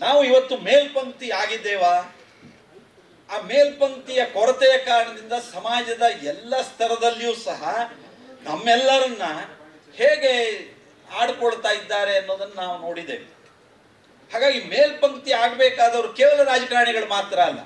ನಾವು ಇವತ್ತು ಮೇಲ್ಪಂಕ್ತಿ ಆಗಿದ್ದೇವಾ ಆ ಮೇಲ್ಪಂಕ್ತಿಯ ಕೊರತೆಯ ಕಾರಣದಿಂದ ಸಮಾಜದ ಎಲ್ಲ ಸ್ತರದಲ್ಲಿಯೂ ಸಹ ನಮ್ಮೆಲ್ಲರನ್ನ ಹೇಗೆ ಆಡ್ಕೊಳ್ತಾ ಇದ್ದಾರೆ ಅನ್ನೋದನ್ನ ನಾವು ನೋಡಿದ್ದೇವೆ ಹಾಗಾಗಿ ಮೇಲ್ಪಂಕ್ತಿ ಆಗ್ಬೇಕಾದವರು ಕೇವಲ ರಾಜಕಾರಣಿಗಳು ಮಾತ್ರ ಅಲ್ಲ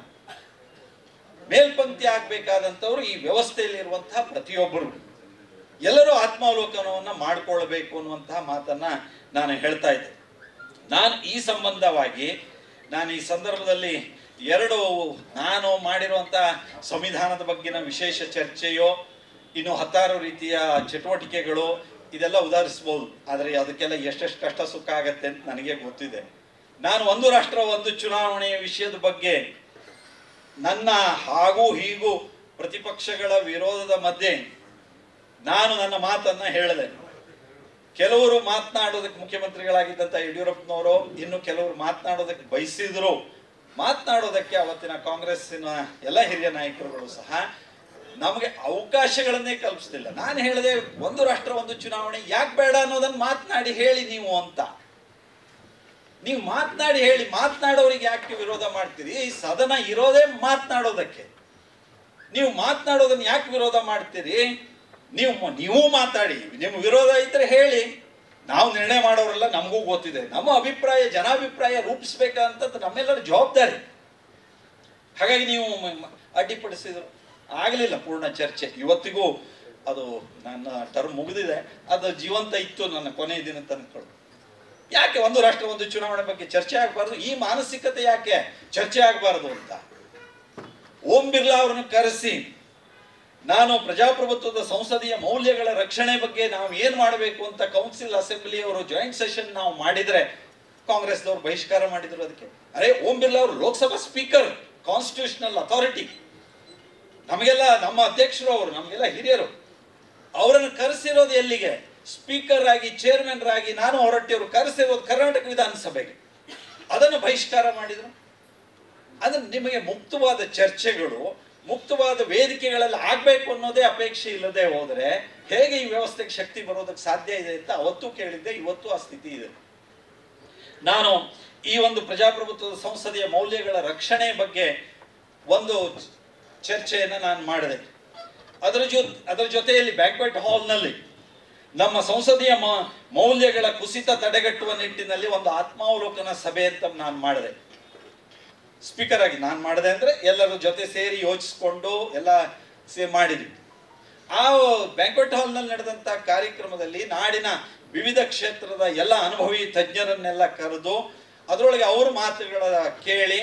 ಮೇಲ್ಪಂಕ್ತಿ ಆಗ್ಬೇಕಾದಂಥವ್ರು ಈ ವ್ಯವಸ್ಥೆಯಲ್ಲಿರುವಂತಹ ಪ್ರತಿಯೊಬ್ಬರು ಎಲ್ಲರೂ ಆತ್ಮಾವಲೋಕನವನ್ನ ಮಾಡಿಕೊಳ್ಬೇಕು ಅನ್ನುವಂತಹ ಮಾತನ್ನ ನಾನು ಹೇಳ್ತಾ ಇದ್ದೆ ನಾನು ಈ ಸಂಬಂಧವಾಗಿ ನಾನು ಈ ಸಂದರ್ಭದಲ್ಲಿ ಎರಡು ನಾನು ಮಾಡಿರುವಂತಹ ಸಂವಿಧಾನದ ಬಗ್ಗಿನ ವಿಶೇಷ ಚರ್ಚೆಯೋ ಇನ್ನು ಹತ್ತಾರು ರೀತಿಯ ಚಟುವಟಿಕೆಗಳು ಇದೆಲ್ಲ ಉದಾಹರಿಸ್ಬೋದು ಆದರೆ ಅದಕ್ಕೆಲ್ಲ ಎಷ್ಟೆಷ್ಟು ಕಷ್ಟ ಸುಖ ಆಗತ್ತೆ ಅಂತ ನನಗೆ ಗೊತ್ತಿದೆ ನಾನು ಒಂದು ರಾಷ್ಟ್ರ ಒಂದು ಚುನಾವಣೆಯ ವಿಷಯದ ಬಗ್ಗೆ ನನ್ನ ಹಾಗೂ ಹೀಗೂ ಪ್ರತಿಪಕ್ಷಗಳ ವಿರೋಧದ ಮಧ್ಯೆ ನಾನು ನನ್ನ ಮಾತನ್ನ ಹೇಳಿದೆ ಕೆಲವರು ಮಾತನಾಡೋದಕ್ಕೆ ಮುಖ್ಯಮಂತ್ರಿಗಳಾಗಿದ್ದಂಥ ಯಡಿಯೂರಪ್ಪನವರು ಇನ್ನು ಕೆಲವರು ಮಾತನಾಡೋದಕ್ಕೆ ಬಯಸಿದ್ರು ಮಾತನಾಡೋದಕ್ಕೆ ಅವತ್ತಿನ ಕಾಂಗ್ರೆಸ್ಸಿನ ಎಲ್ಲ ಹಿರಿಯ ನಾಯಕರುಗಳು ಸಹ ನಮಗೆ ಅವಕಾಶಗಳನ್ನೇ ಕಲ್ಪಿಸ್ತಿಲ್ಲ ನಾನು ಹೇಳಿದೆ ಒಂದು ರಾಷ್ಟ್ರ ಒಂದು ಚುನಾವಣೆ ಯಾಕೆ ಬೇಡ ಅನ್ನೋದನ್ನ ಮಾತನಾಡಿ ಹೇಳಿ ನೀವು ಅಂತ ನೀವು ಮಾತನಾಡಿ ಹೇಳಿ ಮಾತನಾಡೋರಿಗೆ ಯಾಕೆ ವಿರೋಧ ಮಾಡ್ತೀರಿ ಈ ಸದನ ಇರೋದೇ ಮಾತನಾಡೋದಕ್ಕೆ ನೀವು ಮಾತನಾಡೋದನ್ನ ಯಾಕೆ ವಿರೋಧ ಮಾಡ್ತೀರಿ ನೀವು ನೀವು ಮಾತಾಡಿ ನಿಮ್ಮ ವಿರೋಧ ಇದ್ರೆ ಹೇಳಿ ನಾವು ನಿರ್ಣಯ ಮಾಡೋರೆಲ್ಲ ನಮಗೂ ಗೊತ್ತಿದೆ ನಮ್ಮ ಅಭಿಪ್ರಾಯ ಜನಾಭಿಪ್ರಾಯ ರೂಪಿಸ್ಬೇಕಂತ ನಮ್ಮೆಲ್ಲರ ಜವಾಬ್ದಾರಿ ಹಾಗಾಗಿ ನೀವು ಮ- ಮ- ಅಡ್ಡಿಪಡಿಸಿದ್ರು ಆಗಲಿಲ್ಲ ಪೂರ್ಣ ಚರ್ಚೆ ಇವತ್ತಿಗೂ ಅದು ನನ್ನ ಟರ್ಮ್ ಮುಗಿದಿದೆ ಅದು ಜೀವಂತ ಇತ್ತು ನನ್ನ ಕೊನೆಯ ದಿನ ತನಕ ಯಾಕೆ ಒಂದು ರಾಷ್ಟ್ರ ಒಂದು ಚುನಾವಣೆ ಬಗ್ಗೆ ಚರ್ಚೆ ಆಗಬಾರ್ದು ಈ ಮಾನಸಿಕತೆ ಯಾಕೆ ಚರ್ಚೆ ಆಗಬಾರ್ದು ಅಂತ ಓಂ ಬಿರ್ಲಾ ಅವರನ್ನು ಕರೆಸಿ ನಾನು ಪ್ರಜಾಪ್ರಭುತ್ವದ ಸಂಸದೀಯ ಮೌಲ್ಯಗಳ ರಕ್ಷಣೆ ಬಗ್ಗೆ ನಾವು ಏನ್ ಮಾಡಬೇಕು ಅಂತ ಕೌನ್ಸಿಲ್ ಅಸೆಂಬ್ಲಿ ಅವರು ಜಾಯಿಂಟ್ ಸೆಷನ್ ನಾವು ಮಾಡಿದ್ರೆ ಕಾಂಗ್ರೆಸ್ದವ್ರು ಬಹಿಷ್ಕಾರ ಮಾಡಿದ್ರು ಅದಕ್ಕೆ ಅರೆ ಓಂ ಬಿರ್ಲಾ ಅವರು ಲೋಕಸಭಾ ಸ್ಪೀಕರ್ ಕಾನ್ಸ್ಟಿಟ್ಯೂಷನಲ್ ಅಥಾರಿಟಿ ನಮಗೆಲ್ಲ ನಮ್ಮ ಅಧ್ಯಕ್ಷರು ಅವರು ನಮಗೆಲ್ಲ ಹಿರಿಯರು ಅವರನ್ನು ಕರೆಸಿರೋದು ಎಲ್ಲಿಗೆ ಸ್ಪೀಕರ್ ಆಗಿ ಚೇರ್ಮನ್ ಆಗಿ ನಾನು ಹೊರಟ್ಟಿಯವರು ಕರೆಸಿರೋದು ಕರ್ನಾಟಕ ವಿಧಾನಸಭೆಗೆ ಅದನ್ನು ಬಹಿಷ್ಕಾರ ಮಾಡಿದ್ರು ಅದನ್ನು ನಿಮಗೆ ಮುಕ್ತವಾದ ಚರ್ಚೆಗಳು ಮುಕ್ತವಾದ ವೇದಿಕೆಗಳಲ್ಲಿ ಆಗ್ಬೇಕು ಅನ್ನೋದೇ ಅಪೇಕ್ಷೆ ಇಲ್ಲದೆ ಹೋದ್ರೆ ಹೇಗೆ ಈ ವ್ಯವಸ್ಥೆಗೆ ಶಕ್ತಿ ಬರೋದಕ್ಕೆ ಸಾಧ್ಯ ಇದೆ ಅಂತ ಅವತ್ತು ಕೇಳಿದ್ದೆ ಇವತ್ತು ಆ ಸ್ಥಿತಿ ಇದೆ ನಾನು ಈ ಒಂದು ಪ್ರಜಾಪ್ರಭುತ್ವದ ಸಂಸದೀಯ ಮೌಲ್ಯಗಳ ರಕ್ಷಣೆ ಬಗ್ಗೆ ಒಂದು ಚರ್ಚೆಯನ್ನು ನಾನು ಮಾಡಿದೆ ಅದರ ಜೊ ಅದರ ಜೊತೆಯಲ್ಲಿ ಬ್ಯಾಂಕ್ವೆಟ್ ಹಾಲ್ನಲ್ಲಿ ನಮ್ಮ ಸಂಸದೀಯ ಮ- ಮೌಲ್ಯಗಳ ಕುಸಿತ ತಡೆಗಟ್ಟುವ ನಿಟ್ಟಿನಲ್ಲಿ ಒಂದು ಆತ್ಮಾವಲೋಕನ ಸಭೆ ಅಂತ ನಾನು ಮಾಡಿದೆ ಸ್ಪೀಕರ್ ಆಗಿ ನಾನು ಮಾಡಿದೆ ಅಂದ್ರೆ ಎಲ್ಲರ ಜೊತೆ ಸೇರಿ ಯೋಚಿಸ್ಕೊಂಡು ಎಲ್ಲ ಸೇ ಮಾಡಿದ್ವಿ ಆ ಬ್ಯಾಂಕ್ವೆಟ್ ಹಾಲ್ನಲ್ಲಿ ನಡೆದಂತ ಕಾರ್ಯಕ್ರಮದಲ್ಲಿ ನಾಡಿನ ವಿವಿಧ ಕ್ಷೇತ್ರದ ಎಲ್ಲ ಅನುಭವಿ ತಜ್ಞರನ್ನೆಲ್ಲ ಕರೆದು ಅದರೊಳಗೆ ಅವ್ರ ಮಾತುಗಳ ಕೇಳಿ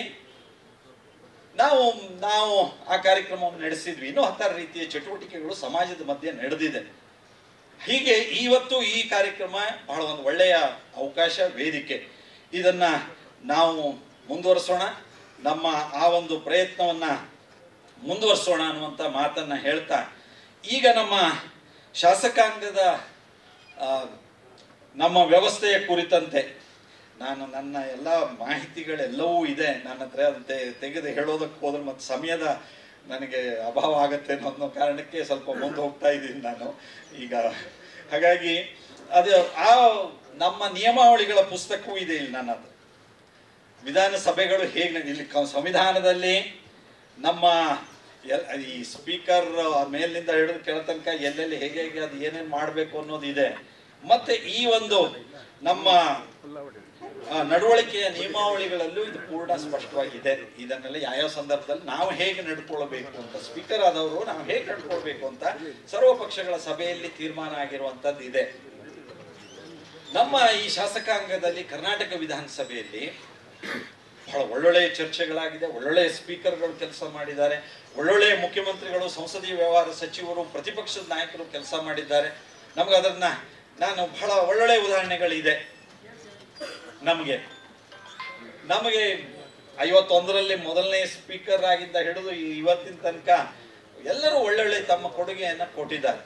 ನಾವು ನಾವು ಆ ಕಾರ್ಯಕ್ರಮವನ್ನು ನಡೆಸಿದ್ವಿ ಇನ್ನೂ ಹತ್ತಾರು ರೀತಿಯ ಚಟುವಟಿಕೆಗಳು ಸಮಾಜದ ಮಧ್ಯೆ ನಡೆದಿದೆ ಹೀಗೆ ಇವತ್ತು ಈ ಕಾರ್ಯಕ್ರಮ ಬಹಳ ಒಂದು ಒಳ್ಳೆಯ ಅವಕಾಶ ವೇದಿಕೆ ಇದನ್ನ ನಾವು ಮುಂದುವರಿಸೋಣ ನಮ್ಮ ಆ ಒಂದು ಪ್ರಯತ್ನವನ್ನ ಮುಂದುವರಿಸೋಣ ಅನ್ನುವಂಥ ಮಾತನ್ನ ಹೇಳ್ತಾ ಈಗ ನಮ್ಮ ಶಾಸಕಾಂಗದ ಆ, ನಮ್ಮ ವ್ಯವಸ್ಥೆಯ ಕುರಿತಂತೆ ನಾನು ನನ್ನ ಎಲ್ಲ ಮಾಹಿತಿಗಳೆಲ್ಲವೂ ಇದೆ ನನ್ನ ಹತ್ರ ಅದನ್ನ ತೆ- ತೆಗೆದು ಹೇಳೋದಕ್ಕೆ ಹೋದ್ರೆ ಮತ್ತು ಸಮಯದ ನನಗೆ ಅಭಾವ ಆಗತ್ತೆ ಅನ್ನೋ ಕಾರಣಕ್ಕೆ ಸ್ವಲ್ಪ ಮುಂದೆ ಹೋಗ್ತಾ ಇದ್ದೀನಿ ನಾನು ಈಗ ಹಾಗಾಗಿ ಅದು ಆ ನಮ್ಮ ನಿಯಮಾವಳಿಗಳ ಪುಸ್ತಕವೂ ಇದೆ ಇಲ್ಲಿ ನನ್ನ ಹತ್ರ ವಿಧಾನಸಭೆಗಳು ಹೇಗೆ ನಡೆ- ಇಲ್ಲಿ ಕ- ಸಂವಿಧಾನದಲ್ಲಿ ನಮ್ಮ ಎಲ್- ಈ ಸ್ಪೀಕರ್ ಮೇಲಿನಿಂದ ಹಿಡಿದು ಕೆಳ ತನಕ ಎಲ್ಲೆಲ್ಲಿ ಹೇಗೆ ಹೇಗೆ ಅದು ಏನೇನು ಮಾಡಬೇಕು ಅನ್ನೋದು ಇದೆ ಮತ್ತೆ ಈ ಒಂದು ನಮ್ಮ ಆ, ನಡವಳಿಕೆಯ ನಿಯಮಾವಳಿಗಳಲ್ಲೂ ಇದು ಪೂರ್ಣ ಸ್ಪಷ್ಟವಾಗಿದೆ ಇದನ್ನೆಲ್ಲ ಯಾವ್ಯಾವ ಸಂದರ್ಭದಲ್ಲಿ ನಾವು ಹೇಗೆ ನಡ್ಕೊಳ್ಬೇಕು ಅಂತ ಸ್ಪೀಕರ್ ಆದವರು ನಾವು ಹೇಗೆ ನಡ್ಕೊಳ್ಬೇಕು ಅಂತ ಸರ್ವ ಪಕ್ಷಗಳ ಸಭೆಯಲ್ಲಿ ತೀರ್ಮಾನ ಆಗಿರುವಂತದ್ದು ಇದೆ ನಮ್ಮ ಈ ಶಾಸಕಾಂಗದಲ್ಲಿ ಕರ್ನಾಟಕ ವಿಧಾನಸಭೆಯಲ್ಲಿ ಬಹಳ ಒಳ್ಳೊಳ್ಳೆಯ ಚರ್ಚೆಗಳಾಗಿದೆ ಒಳ್ಳೊಳ್ಳೆಯ ಸ್ಪೀಕರ್ಗಳು ಕೆಲಸ ಮಾಡಿದ್ದಾರೆ ಒಳ್ಳೊಳ್ಳೆಯ ಮುಖ್ಯಮಂತ್ರಿಗಳು ಸಂಸದೀಯ ವ್ಯವಹಾರ ಸಚಿವರು ಪ್ರತಿಪಕ್ಷದ ನಾಯಕರು ಕೆಲಸ ಮಾಡಿದ್ದಾರೆ ನಮ್ಗೆ ಅದನ್ನ ನಾನು ಬಹಳ ಒಳ್ಳೊಳ್ಳೆಯ ಉದಾಹರಣೆಗಳಿದೆ ನಮಗೆ ನಮಗೆ ಐವತ್ತೊಂದರಲ್ಲಿ ಮೊದಲನೇ ಸ್ಪೀಕರ್ ಆಗಿದ್ದ ಹಿಡಿದು ಈ ಇವತ್ತಿನ ತನಕ ಎಲ್ಲರೂ ಒಳ್ಳೊಳ್ಳೆ ತಮ್ಮ ಕೊಡುಗೆಯನ್ನ ಕೊಟ್ಟಿದ್ದಾರೆ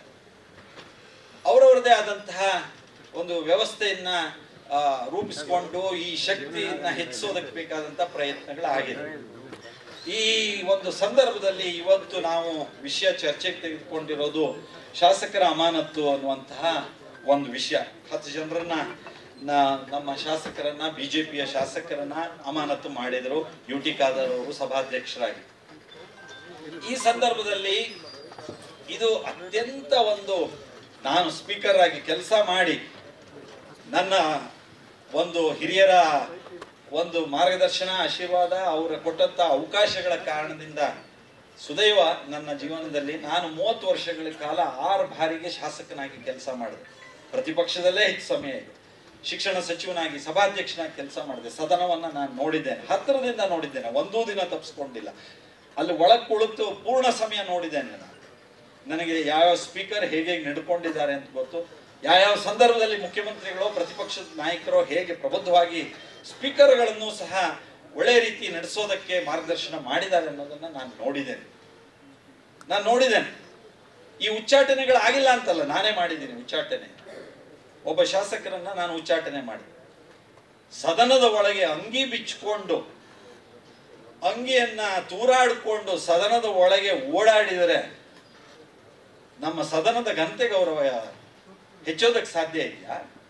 ಅವರವರದೇ ಆದಂತಹ ಒಂದು ವ್ಯವಸ್ಥೆಯನ್ನ ಆ, ರೂಪಿಸಿಕೊಂಡು ಈ ಶಕ್ತಿಯನ್ನ ಹೆಚ್ಚಿಸೋದಕ್ಕೆ ಬೇಕಾದಂತ ಪ್ರಯತ್ನಗಳಾಗಿದೆ ಈ ಒಂದು ಸಂದರ್ಭದಲ್ಲಿ ಇವತ್ತು ನಾವು ವಿಷಯ ಚರ್ಚೆಗೆ ತೆಗೆದುಕೊಂಡಿರೋದು ಶಾಸಕರ ಅಮಾನತ್ತು ಅನ್ನುವಂತಹ ಒಂದು ವಿಷಯ ಹತ್ತು ಜನರನ್ನ ನ- ನಮ್ಮ ಶಾಸಕರನ್ನ ಬಿಜೆಪಿಯ ಶಾಸಕರನ್ನ ಅಮಾನತು ಮಾಡಿದರು ಯು ಟಿ ಖಾದರ್ ಅವರು ಸಭಾಧ್ಯಕ್ಷರಾಗಿ ಈ ಸಂದರ್ಭದಲ್ಲಿ ಇದು ಅತ್ಯಂತ ಒಂದು ನಾನು ಸ್ಪೀಕರ್ ಆಗಿ ಕೆಲಸ ಮಾಡಿ ನನ್ನ ಒಂದು ಹಿರಿಯರ ಒಂದು ಮಾರ್ಗದರ್ಶನ ಆಶೀರ್ವಾದ ಅವರ ಕೊಟ್ಟಂತ ಅವಕಾಶಗಳ ಕಾರಣದಿಂದ ಸುದೈವ ನನ್ನ ಜೀವನದಲ್ಲಿ ನಾನು ಮೂವತ್ತು ವರ್ಷಗಳ ಕಾಲ ಆರು ಬಾರಿಗೆ ಶಾಸಕನಾಗಿ ಕೆಲಸ ಮಾಡಿದೆ ಪ್ರತಿಪಕ್ಷದಲ್ಲೇ ಹೆಚ್ಚು ಸಮಯ ಇದೆ ಶಿಕ್ಷಣ ಸಚಿವನಾಗಿ ಸಭಾಧ್ಯಕ್ಷನಾಗಿ ಕೆಲಸ ಮಾಡಿದೆ ಸದನವನ್ನ ನಾನು ನೋಡಿದ್ದೇನೆ ಹತ್ತಿರದಿಂದ ನೋಡಿದ್ದೇನೆ ಒಂದೂ ದಿನ ತಪ್ಪಿಸ್ಕೊಂಡಿಲ್ಲ ಅಲ್ಲಿ ಒಳಗ್ ಕುಳಿತು ಪೂರ್ಣ ಸಮಯ ನೋಡಿದ್ದೇನೆ ನಾನು ನನಗೆ ಯಾವ ಸ್ಪೀಕರ್ ಹೇಗೆ ಹೇಗೆ ನಡ್ಕೊಂಡಿದ್ದಾರೆ ಅಂತ ಗೊತ್ತು ಯಾವ್ಯಾವ ಸಂದರ್ಭದಲ್ಲಿ ಮುಖ್ಯಮಂತ್ರಿಗಳು ಪ್ರತಿಪಕ್ಷದ ನಾಯಕರು ಹೇಗೆ ಪ್ರಬುದ್ಧವಾಗಿ ಸ್ಪೀಕರ್ಗಳನ್ನು ಸಹ ಒಳ್ಳೆ ರೀತಿ ನಡೆಸೋದಕ್ಕೆ ಮಾರ್ಗದರ್ಶನ ಮಾಡಿದ್ದಾರೆ ಅನ್ನೋದನ್ನ ನಾನು ನೋಡಿದ್ದೇನೆ ನಾನು ನೋಡಿದ್ದೇನೆ ಈ ಉಚ್ಚಾಟನೆಗಳು ಆಗಿಲ್ಲ ಅಂತಲ್ಲ ನಾನೇ ಮಾಡಿದ್ದೀನಿ ಉಚ್ಚಾಟನೆ ಒಬ್ಬ ಶಾಸಕರನ್ನ ನಾನು ಉಚ್ಚಾಟನೆ ಮಾಡಿದೆ ಸದನದ ಒಳಗೆ ಅಂಗಿ ಬಿಚ್ಚಿಕೊಂಡು ಅಂಗಿಯನ್ನ ತೂರಾಡಿಕೊಂಡು ಸದನದ ಒಳಗೆ ಓಡಾಡಿದರೆ ನಮ್ಮ ಸದನದ ಘನತೆ ಗೌರವ ಹೆಚ್ಚೋದಕ್ಕೆ ಸಾಧ್ಯ ಇದೆಯಾ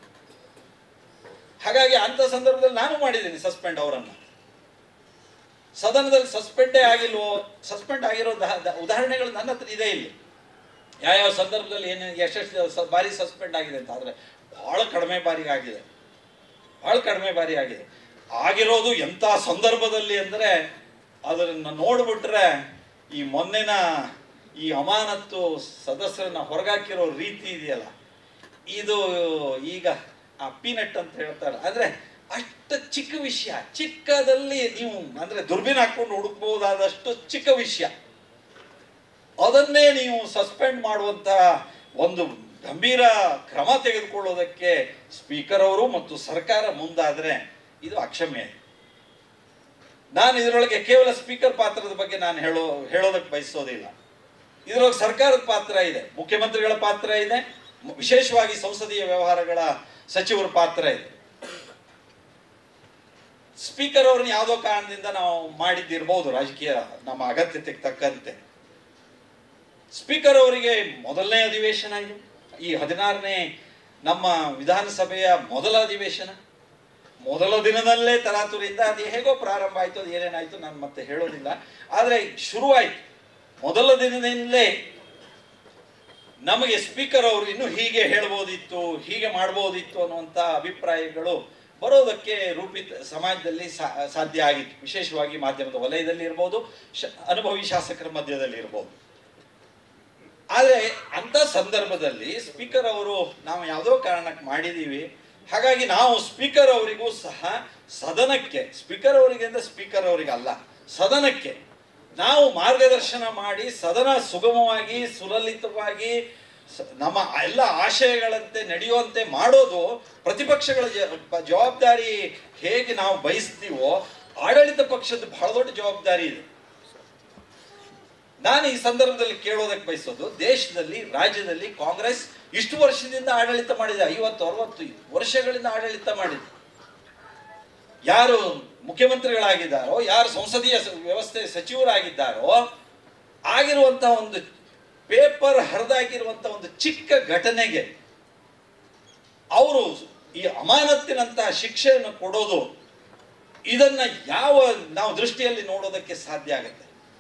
ಹಾಗಾಗಿ ಅಂತ ಸಂದರ್ಭದಲ್ಲಿ ನಾನು ಮಾಡಿದ್ದೀನಿ ಸಸ್ಪೆಂಡ್ ಅವರನ್ನ ಸದನದಲ್ಲಿ ಸಸ್ಪೆಂಡೇ ಆಗಿಲ್ವೋ ಸಸ್ಪೆಂಡ್ ಆಗಿರೋ ದ- ದ- ಉದಾಹರಣೆಗಳು ನನ್ನ ಹತ್ರ ಇದೆ ಇಲ್ಲಿ ಯಾವ್ಯಾವ ಸಂದರ್ಭದಲ್ಲಿ ಏನು ಎಷ್ಟೆಷ್ಟು ಸ- ಬಾರಿ ಸಸ್ಪೆಂಡ್ ಆಗಿದೆ ಅಂತ ಆದ್ರೆ ಬಹಳ ಕಡಿಮೆ ಬಾರಿಗೆ ಆಗಿದೆ ಬಹಳ ಕಡಿಮೆ ಬಾರಿ ಆಗಿದೆ ಆಗಿರೋದು ಎಂಥ ಸಂದರ್ಭದಲ್ಲಿ ಅಂದರೆ ಅದನ್ನ ನೋಡ್ಬಿಟ್ರೆ ಈ ಮೊನ್ನೆನ ಈ ಅಮಾನತ್ತು ಸದಸ್ಯರನ್ನ ಹೊರಗಾಕಿರೋ ರೀತಿ ಇದೆಯಲ್ಲ ಇದು ಈಗ ಆ ಪೀನಟ್ ಅಂತ ಹೇಳ್ತಾರೆ ಅಂದ್ರೆ ಅಷ್ಟು ಚಿಕ್ಕ ವಿಷಯ ಚಿಕ್ಕದಲ್ಲಿ ನೀವು ಅಂದ್ರೆ ದುರ್ಬಿನ್ ಹಾಕೊಂಡು ಹುಡುಕ್ಬಹುದಾದಷ್ಟು ಚಿಕ್ಕ ವಿಷಯ ಅದನ್ನೇ ನೀವು ಸಸ್ಪೆಂಡ್ ಮಾಡುವಂತ ಒಂದು ಗಂಭೀರ ಕ್ರಮ ತೆಗೆದುಕೊಳ್ಳೋದಕ್ಕೆ ಸ್ಪೀಕರ್ ಅವರು ಮತ್ತು ಸರ್ಕಾರ ಮುಂದಾದ್ರೆ ಇದು ಅಕ್ಷಮ್ಯ ನಾನು ಇದರೊಳಗೆ ಕೇವಲ ಸ್ಪೀಕರ್ ಪಾತ್ರದ ಬಗ್ಗೆ ನಾನು ಹೇಳೋ ಹೇಳೋದಕ್ಕೆ ಬಯಸೋದಿಲ್ಲ ಇದರೊಳಗೆ ಸರ್ಕಾರದ ಪಾತ್ರ ಇದೆ ಮುಖ್ಯಮಂತ್ರಿಗಳ ಪಾತ್ರ ಇದೆ ಮ- ವಿಶೇಷವಾಗಿ ಸಂಸದೀಯ ವ್ಯವಹಾರಗಳ ಸಚಿವರ ಪಾತ್ರ ಇದೆ ಸ್ಪೀಕರ್ ಅವ್ರನ್ನ ಯಾವುದೋ ಕಾರಣದಿಂದ ನಾವು ಮಾಡಿದ್ದಿರ್ಬೋದು ರಾಜಕೀಯ ನಮ್ಮ ಅಗತ್ಯತೆಗೆ ತಕ್ಕಂತೆ ಸ್ಪೀಕರ್ ಅವರಿಗೆ ಮೊದಲನೇ ಅಧಿವೇಶನ ಇದು ಈ ಹದಿನಾರನೇ ನಮ್ಮ ವಿಧಾನಸಭೆಯ ಮೊದಲ ಅಧಿವೇಶನ ಮೊದಲ ದಿನದಲ್ಲೇ ತರಾತುರಿಯಿಂದ ಅದು ಹೇಗೋ ಪ್ರಾರಂಭ ಆಯ್ತು ಅದು ಏನೇನಾಯ್ತು ನಾನು ಮತ್ತೆ ಹೇಳೋದಿಲ್ಲ ಆದರೆ ಶುರುವಾಯ್ತು ಮೊದಲ ದಿನದಿಂದಲೇ ನಮಗೆ ಸ್ಪೀಕರ್ ಅವರು ಇನ್ನು ಹೀಗೆ ಹೇಳ್ಬೋದಿತ್ತು ಹೀಗೆ ಮಾಡ್ಬೋದಿತ್ತು ಅನ್ನುವಂಥ ಅಭಿಪ್ರಾಯಗಳು ಬರೋದಕ್ಕೆ ರೂಪಿತ ಸಮಾಜದಲ್ಲಿ ಸಾ- ಸಾಧ್ಯ ಆಗಿತ್ತು ವಿಶೇಷವಾಗಿ ಮಾಧ್ಯಮದ ವಲಯದಲ್ಲಿ ಇರ್ಬೋದು ಶ- ಅನುಭವಿ ಶಾಸಕರ ಮಧ್ಯದಲ್ಲಿ ಇರ್ಬೋದು ಆದರೆ ಅಂತ ಸಂದರ್ಭದಲ್ಲಿ ಸ್ಪೀಕರ್ ಅವರು ನಾವು ಯಾವುದೋ ಕಾರಣಕ್ಕೆ ಮಾಡಿದೀವಿ ಹಾಗಾಗಿ ನಾವು ಸ್ಪೀಕರ್ ಅವರಿಗೂ ಸಹ ಸದನಕ್ಕೆ ಸ್ಪೀಕರ್ ಅವರಿಗೆ ಅಂದ್ರೆ ಸ್ಪೀಕರ್ ಅವರಿಗೆ ಅಲ್ಲ ಸದನಕ್ಕೆ ನಾವು ಮಾರ್ಗದರ್ಶನ ಮಾಡಿ ಸದನ ಸುಗಮವಾಗಿ ಸುಲಲಿತವಾಗಿ ಸ- ನಮ್ಮ ಎಲ್ಲ ಆಶಯಗಳಂತೆ ನಡೆಯುವಂತೆ ಮಾಡೋದು ಪ್ರತಿಪಕ್ಷಗಳ ಜ- ಪ- ಜವಾಬ್ದಾರಿ ಹೇಗೆ ನಾವು ಬಯಸ್ತೀವೋ ಆಡಳಿತ ಪಕ್ಷದ ಬಹಳ ದೊಡ್ಡ ಜವಾಬ್ದಾರಿ ಇದೆ ನಾನು ಈ ಸಂದರ್ಭದಲ್ಲಿ ಕೇಳೋದಕ್ಕೆ ಬಯಸೋದು ದೇಶದಲ್ಲಿ ರಾಜ್ಯದಲ್ಲಿ ಕಾಂಗ್ರೆಸ್ ಇಷ್ಟು ವರ್ಷದಿಂದ ಆಡಳಿತ ಮಾಡಿದೆ ಐವತ್ತು ಅರವತ್ತು ವರ್ಷಗಳಿಂದ ಆಡಳಿತ ಮಾಡಿದೆ ಯಾರು ಮುಖ್ಯಮಂತ್ರಿಗಳಾಗಿದ್ದಾರೋ ಯಾರು ಸಂಸದೀಯ ಸ- ವ್ಯವಸ್ಥೆ ಸಚಿವರಾಗಿದ್ದಾರೋ ಆಗಿರುವಂತಹ ಒಂದು ಪೇಪರ್ ಹರಿದಾಕಿರುವಂತಹ ಒಂದು ಚಿಕ್ಕ ಘಟನೆಗೆ ಅವರು ಈ ಅಮಾನತ್ತಿನಂತಹ ಶಿಕ್ಷೆಯನ್ನು ಕೊಡೋದು ಇದನ್ನ ಯಾವ ನಾವು ದೃಷ್ಟಿಯಲ್ಲಿ ನೋಡೋದಕ್ಕೆ ಸಾಧ್ಯ ಆಗುತ್ತೆ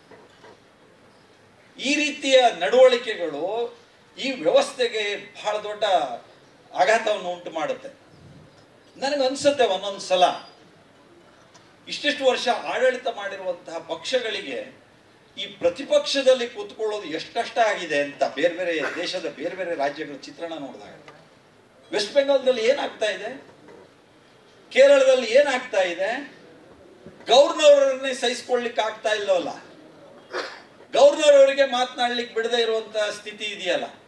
ಈ ರೀತಿಯ ನಡವಳಿಕೆಗಳು ಈ ವ್ಯವಸ್ಥೆಗೆ ಬಹಳ ದೊಡ್ಡ ಆಘಾತವನ್ನು ಉಂಟು ಮಾಡುತ್ತೆ ನನಗೆ ಅನ್ಸುತ್ತೆ ಒಂದೊಂದು ಸಲ ಇಷ್ಟಿಷ್ಟು ವರ್ಷ ಆಡಳಿತ ಮಾಡಿರುವಂತಹ ಪಕ್ಷಗಳಿಗೆ ಈ ಪ್ರತಿಪಕ್ಷದಲ್ಲಿ ಕೂತ್ಕೊಳ್ಳೋದು ಎಷ್ಟು ಕಷ್ಟ ಆಗಿದೆ ಅಂತ ಬೇರೆ ಬೇರೆ ದೇಶದ ಬೇರೆ ಬೇರೆ ರಾಜ್ಯಗಳ ಚಿತ್ರಣ ನೋಡಿದಾಗ ವೆಸ್ಟ್ ಬೆಂಗಾಲ್ದಲ್ಲಿ ಏನಾಗ್ತಾ ಇದೆ ಕೇರಳದಲ್ಲಿ ಏನಾಗ್ತಾ ಇದೆ ಗವರ್ನರ್ನೇ ಸಹಿಸ್ಕೊಳ್ಳಿಕ್ಕೆ ಆಗ್ತಾ ಇಲ್ಲವಲ್ಲ ಗವರ್ನರ್ ಅವರಿಗೆ ಮಾತನಾಡ್ಲಿಕ್ಕೆ ಬಿಡದೇ ಇರುವಂತ ಸ್ಥಿತಿ ಇದೆಯಲ್ಲ